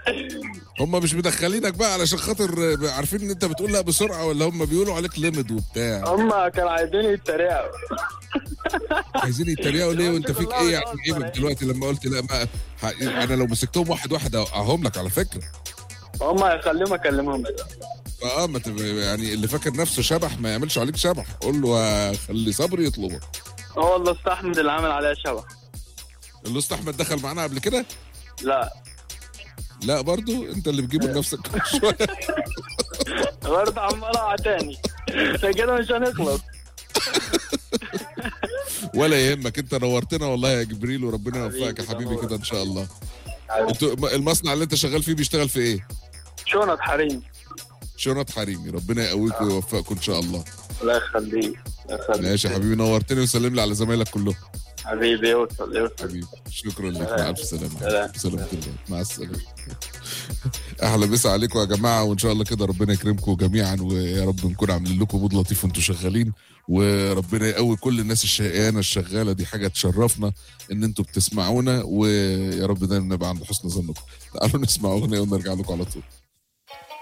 هم مش مدخلينك بقى علشان خاطر عارفين ان انت بتقول لا بسرعه ولا هم بيقولوا عليك ليميت وبتاع هم كانوا عايزين يتريقوا عايزين يتريقوا ليه وانت فيك ايه يعني والله ايه من دلوقتي لما قلت لا ما ح- انا لو مسكتهم واحد واحد اوقعهم لك على فكره هم هيخليهم اكلمهم اه ما تب- يعني اللي فاكر نفسه شبح ما يعملش عليك شبح قول له آه، خلي صبري يطلبك هو اللي استحمد اللي عمل عليها شبح الأسطى احمد دخل معانا قبل كده لا لا برضو انت اللي بتجيب لنفسك كل شويه برضه عمال اقع تاني عشان كده مش هنخلص ولا يهمك انت نورتنا والله يا جبريل وربنا يوفقك يا حبيبي كده ان شاء الله انتوا المصنع اللي انت شغال فيه بيشتغل في ايه؟ شنط حريم شنط حريمي ربنا يقويك ويوفقكم ان شاء الله الله يخليك الله يخليك ماشي يا حبيبي نورتني وسلم لي على زمايلك كلهم حبيبي يوصل يوصل حبيبي شكرا لك مع الف سلامه سلام. سلامة الله مع السلامه احلى مسا عليكم يا جماعه وان شاء الله كده ربنا يكرمكم جميعا ويا رب نكون عاملين لكم مود لطيف وانتم شغالين وربنا يقوي كل الناس الشقيانه الشغاله دي حاجه تشرفنا ان انتم بتسمعونا ويا رب دايما نبقى عند حسن ظنكم تعالوا نسمع اغنيه ونرجع لكم على طول